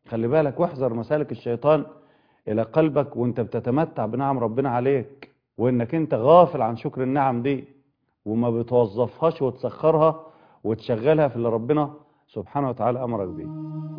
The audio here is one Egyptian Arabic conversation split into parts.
خلي بالك واحذر مسالك الشيطان الى قلبك وانت بتتمتع بنعم ربنا عليك وانك انت غافل عن شكر النعم دي وما بتوظفهاش وتسخرها وتشغلها في اللي ربنا سبحانه وتعالى امرك بيه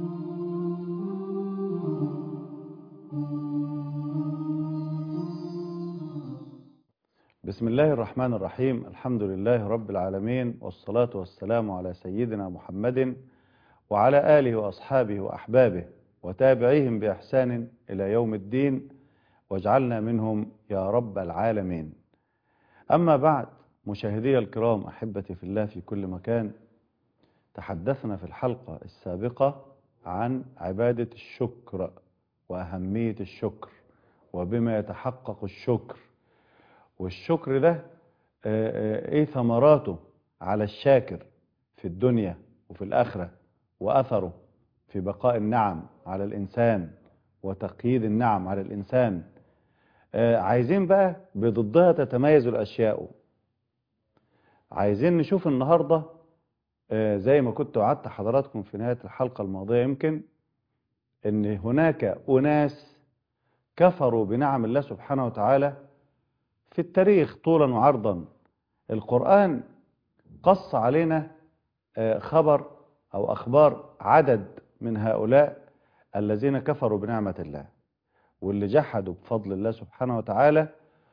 بسم الله الرحمن الرحيم الحمد لله رب العالمين والصلاة والسلام على سيدنا محمد وعلى آله وأصحابه وأحبابه وتابعيهم بإحسان إلى يوم الدين واجعلنا منهم يا رب العالمين أما بعد مشاهدي الكرام أحبتي في الله في كل مكان تحدثنا في الحلقة السابقة عن عبادة الشكر وأهمية الشكر وبما يتحقق الشكر والشكر ده ايه ثمراته على الشاكر في الدنيا وفي الآخرة وأثره في بقاء النعم على الإنسان وتقييد النعم على الإنسان عايزين بقى بضدها تتميز الأشياء عايزين نشوف النهاردة زي ما كنت وعدت حضراتكم في نهاية الحلقة الماضية يمكن ان هناك أناس كفروا بنعم الله سبحانه وتعالى في التاريخ طولا وعرضا القرآن قص علينا خبر أو أخبار عدد من هؤلاء الذين كفروا بنعمة الله واللي جحدوا بفضل الله سبحانه وتعالى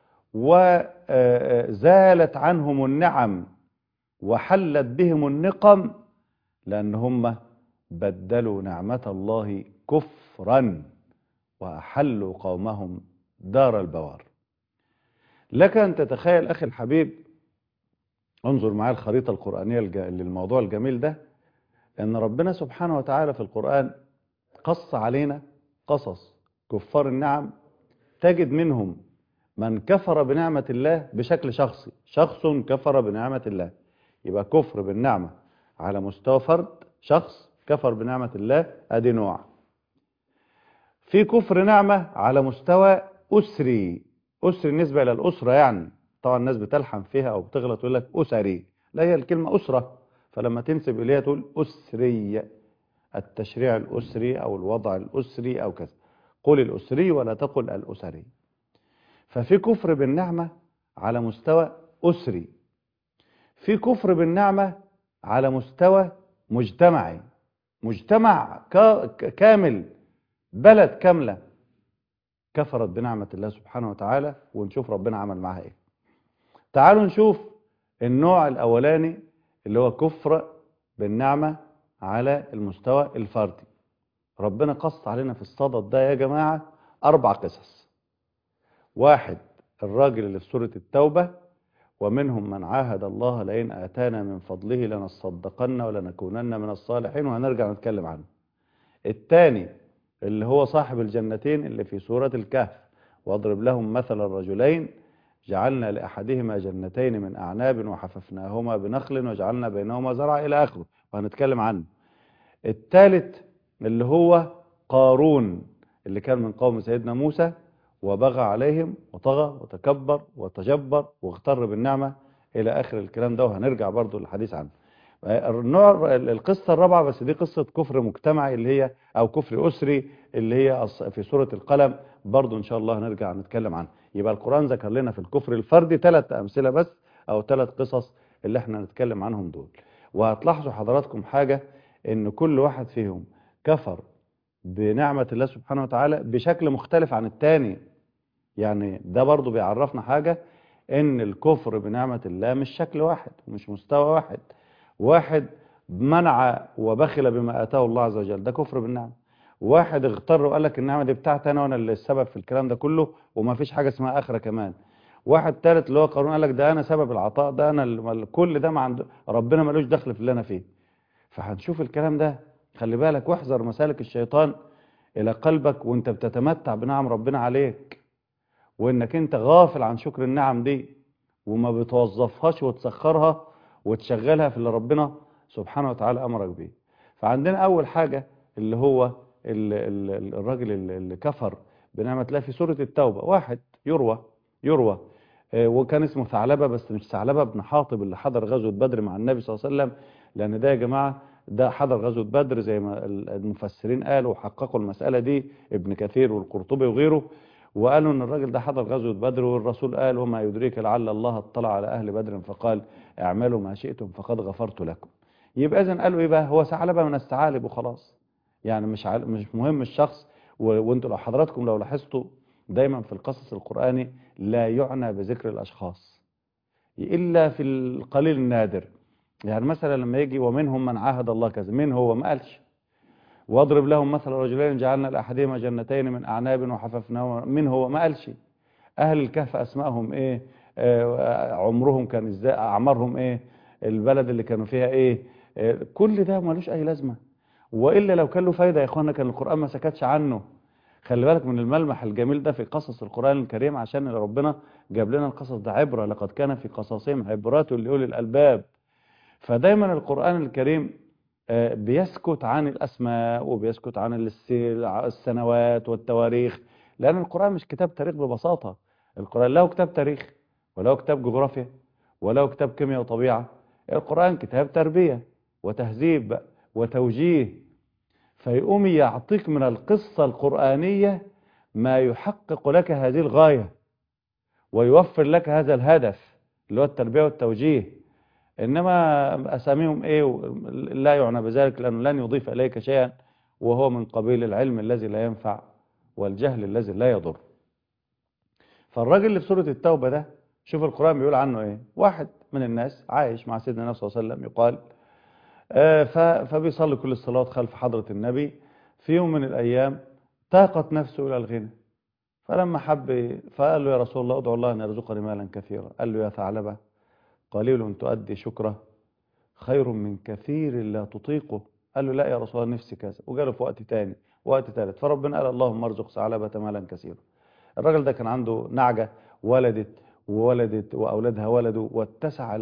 وزالت عنهم النعم وحلت بهم النقم لأن هم بدلوا نعمة الله كفرا وأحلوا قومهم دار البوار لك أن تتخيل أخي الحبيب انظر معي الخريطة القرآنية للموضوع الجميل ده أن ربنا سبحانه وتعالى في القرآن قص علينا قصص كفار النعم تجد منهم من كفر بنعمة الله بشكل شخصي شخص كفر بنعمة الله يبقى كفر بالنعمة على مستوى فرد شخص كفر بنعمة الله ادي نوع في كفر نعمة على مستوى أسري أسري بالنسبة إلى الأسرة يعني طبعا الناس بتلحم فيها أو بتغلط تقول لك أسري لا هي الكلمة أسرة فلما تنسب إليها تقول أسري التشريع الأسري أو الوضع الأسري أو كذا قل الأسري ولا تقل الأسري ففي كفر بالنعمة على مستوى أسري في كفر بالنعمة على مستوى مجتمعي مجتمع كامل بلد كاملة كفرت بنعمة الله سبحانه وتعالى ونشوف ربنا عمل معها ايه تعالوا نشوف النوع الاولاني اللي هو كفر بالنعمة على المستوى الفردي ربنا قص علينا في الصدد ده يا جماعة اربع قصص واحد الراجل اللي في سورة التوبة ومنهم من عاهد الله لئن آتانا من فضله لنصدقن ولنكونن من الصالحين وهنرجع نتكلم عنه الثاني اللي هو صاحب الجنتين اللي في سورة الكهف واضرب لهم مثل الرجلين جعلنا لأحدهما جنتين من أعناب وحففناهما بنخل وجعلنا بينهما زرع إلى آخره وهنتكلم عنه الثالث اللي هو قارون اللي كان من قوم سيدنا موسى وبغى عليهم وطغى وتكبر وتجبر واغتر بالنعمة إلى آخر الكلام ده وهنرجع برضو للحديث عنه النوع القصة الرابعة بس دي قصة كفر مجتمعي اللي هي أو كفر أسري اللي هي في سورة القلم برضو إن شاء الله هنرجع نتكلم عنه يبقى القرآن ذكر لنا في الكفر الفردي ثلاث أمثلة بس أو ثلاث قصص اللي احنا نتكلم عنهم دول وهتلاحظوا حضراتكم حاجة إن كل واحد فيهم كفر بنعمة الله سبحانه وتعالى بشكل مختلف عن التاني يعني ده برضو بيعرفنا حاجة ان الكفر بنعمة الله مش شكل واحد ومش مستوى واحد واحد منع وبخل بما اتاه الله عز وجل ده كفر بالنعمة واحد اغتر وقال لك النعمة دي بتاعتي انا وانا اللي السبب في الكلام ده كله وما فيش حاجة اسمها اخرة كمان واحد ثالث اللي هو قارون قال لك ده انا سبب العطاء ده انا كل ده ما عند ربنا ملوش دخل في اللي انا فيه فهنشوف الكلام ده خلي بالك واحذر مسالك الشيطان الى قلبك وانت بتتمتع بنعم ربنا عليك وانك انت غافل عن شكر النعم دي وما بتوظفهاش وتسخرها وتشغلها في اللي ربنا سبحانه وتعالى امرك بيه فعندنا اول حاجة اللي هو ال ال الراجل اللي كفر بنعمة الله في سورة التوبة واحد يروى يروى وكان اسمه ثعلبة بس مش ثعلبة بن حاطب اللي حضر غزوة بدر مع النبي صلى الله عليه وسلم لان ده يا جماعة ده حضر غزوة بدر زي ما المفسرين قالوا وحققوا المسألة دي ابن كثير والقرطبي وغيره وقالوا ان الراجل ده حضر غزوة بدر والرسول قال وما يدريك لعل الله اطلع على اهل بدر فقال اعملوا ما شئتم فقد غفرت لكم يبقى اذا قالوا ايه بقى هو ثعلبه من الثعالب وخلاص يعني مش عال... مش مهم الشخص و... وانتوا لو حضراتكم لو لاحظتوا دايما في القصص القرآني لا يعنى بذكر الاشخاص الا في القليل النادر يعني مثلا لما يجي ومنهم من عاهد الله كذا مين هو ما قالش واضرب لهم مثل رجلين جعلنا لاحدهما جنتين من اعناب وحففناهما من هو ما قالش اهل الكهف اسمائهم ايه آه عمرهم كان ازاي اعمارهم ايه البلد اللي كانوا فيها ايه آه كل ده ملوش اي لازمه والا لو كان له فايده يا اخوانا كان القران ما سكتش عنه خلي بالك من الملمح الجميل ده في قصص القران الكريم عشان ربنا جاب لنا القصص ده عبره لقد كان في قصصهم عبرات لاولي الالباب فدايما القران الكريم بيسكت عن الأسماء وبيسكت عن السنوات والتواريخ لأن القرآن مش كتاب تاريخ ببساطة القرآن له كتاب تاريخ وله كتاب جغرافيا وله كتاب كيمياء وطبيعة القرآن كتاب تربية وتهذيب وتوجيه فيقوم يعطيك من القصة القرآنية ما يحقق لك هذه الغاية ويوفر لك هذا الهدف اللي هو التربية والتوجيه إنما أساميهم إيه لا يعنى بذلك لأنه لن يضيف إليك شيئا وهو من قبيل العلم الذي لا ينفع والجهل الذي لا يضر فالراجل اللي في سورة التوبة ده شوف القرآن بيقول عنه إيه واحد من الناس عايش مع سيدنا النبي صلى الله عليه وسلم يقال آه فبيصلي كل الصلوات خلف حضرة النبي في يوم من الأيام تاقت نفسه إلى الغنى فلما حب فقال له يا رسول الله ادعو الله أن يرزقني مالا كثيرا قال له يا ثعلبة قليل تؤدي شكره خير من كثير لا تطيقه قال له لا يا رسول الله نفسي كذا وجاله في وقت تاني وقت ثالث فربنا قال اللهم ارزق ثعلبة مالا كثيرا الراجل ده كان عنده نعجة ولدت وولدت وأولادها ولدوا واتسع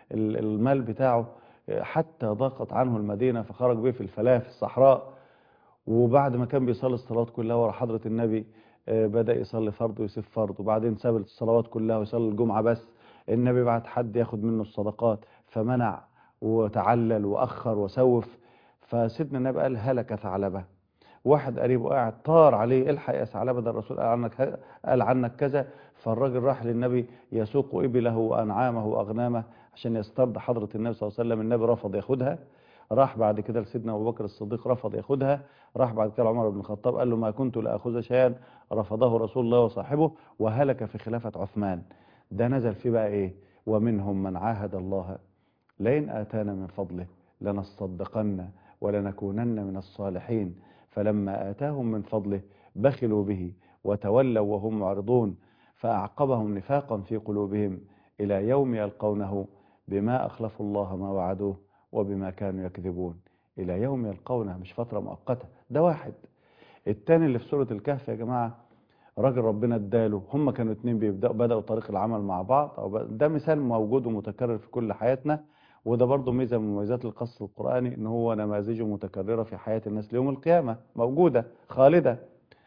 المال بتاعه حتى ضاقت عنه المدينة فخرج به في الفلاة في الصحراء وبعد ما كان بيصلي الصلوات كلها ورا حضرة النبي بدأ يصلي فرض ويسيب فرض وبعدين ساب الصلوات كلها ويصلي الجمعة بس النبي بعت حد ياخد منه الصدقات فمنع وتعلل وأخر وسوف فسيدنا النبي قال هلك ثعلبة واحد قريبه قاعد طار عليه الحق يا ثعلبة ده الرسول قال عنك قال عنك كذا فالراجل راح للنبي يسوق إبله وأنعامه وأغنامه عشان يسترد حضرة النبي صلى الله عليه وسلم النبي رفض ياخدها راح بعد كده لسيدنا أبو بكر الصديق رفض ياخدها راح بعد كده عمر بن الخطاب قال له ما كنت لأخذ شيئا رفضه رسول الله وصاحبه وهلك في خلافة عثمان ده نزل فيه بقى إيه ومنهم من عاهد الله لئن آتانا من فضله لنصدقن ولنكونن من الصالحين فلما آتاهم من فضله بخلوا به وتولوا وهم معرضون فأعقبهم نفاقا في قلوبهم إلى يوم يلقونه بما أخلفوا الله ما وعدوه وبما كانوا يكذبون إلى يوم يلقونه مش فترة مؤقتة ده واحد التاني اللي في سورة الكهف يا جماعة راجل ربنا اداله هم كانوا اتنين بيبدأوا بدأوا طريق العمل مع بعض أو ده مثال موجود ومتكرر في كل حياتنا وده برضه ميزة من مميزات القصص القرآني ان هو نماذجه متكررة في حياة الناس ليوم القيامة موجودة خالدة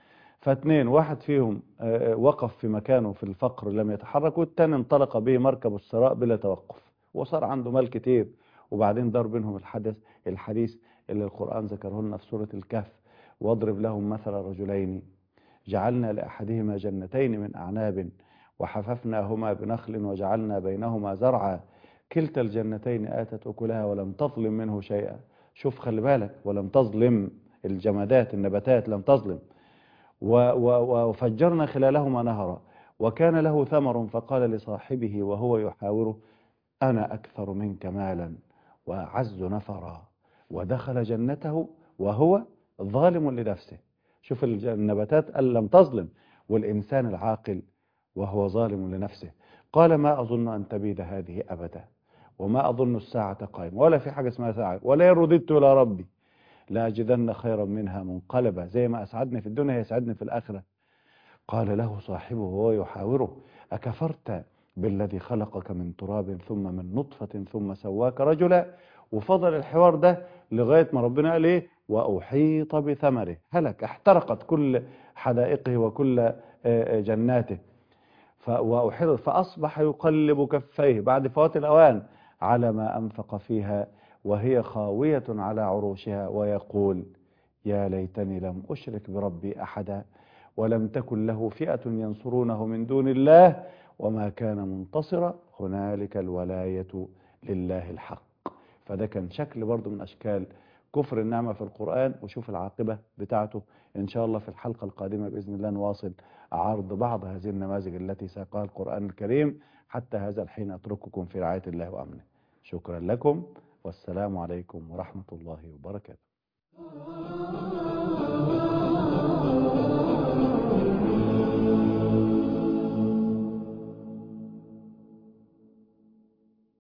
فاتنين واحد فيهم وقف في مكانه في الفقر لم يتحرك والتاني انطلق به مركب الثراء بلا توقف وصار عنده مال كتير وبعدين دار بينهم الحدث الحديث اللي القرآن ذكره لنا في سورة الكهف واضرب لهم مثل رجلين جعلنا لأحدهما جنتين من أعناب وحففناهما بنخل وجعلنا بينهما زرعا كلتا الجنتين آتت أكلها ولم تظلم منه شيئا شوف خلي بالك ولم تظلم الجمادات النباتات لم تظلم وفجرنا خلالهما نهرا وكان له ثمر فقال لصاحبه وهو يحاوره أنا أكثر منك مالا وأعز نفرا ودخل جنته وهو ظالم لنفسه شوف النباتات قال لم تظلم والإنسان العاقل وهو ظالم لنفسه قال ما أظن أن تبيد هذه أبدا وما أظن الساعة قائمة ولا في حاجة اسمها ساعة ولا رددت إلى ربي لأجدن خيرا منها منقلبا زي ما أسعدني في الدنيا يسعدني في الآخرة قال له صاحبه وهو يحاوره أكفرت بالذي خلقك من تراب ثم من نطفة ثم سواك رجلا وفضل الحوار ده لغاية ما ربنا قال إيه وأحيط بثمره هلك احترقت كل حدائقه وكل جناته وأحيط فأصبح يقلب كفيه بعد فوات الأوان على ما أنفق فيها وهي خاوية على عروشها ويقول يا ليتني لم أشرك بربي أحدا ولم تكن له فئة ينصرونه من دون الله وما كان منتصرا هنالك الولاية لله الحق فده كان شكل برضو من أشكال كفر النعمة في القرآن وشوف العاقبة بتاعته إن شاء الله في الحلقة القادمة بإذن الله نواصل عرض بعض هذه النماذج التي ساقها القرآن الكريم حتى هذا الحين أترككم في رعاية الله وأمنه شكرا لكم والسلام عليكم ورحمة الله وبركاته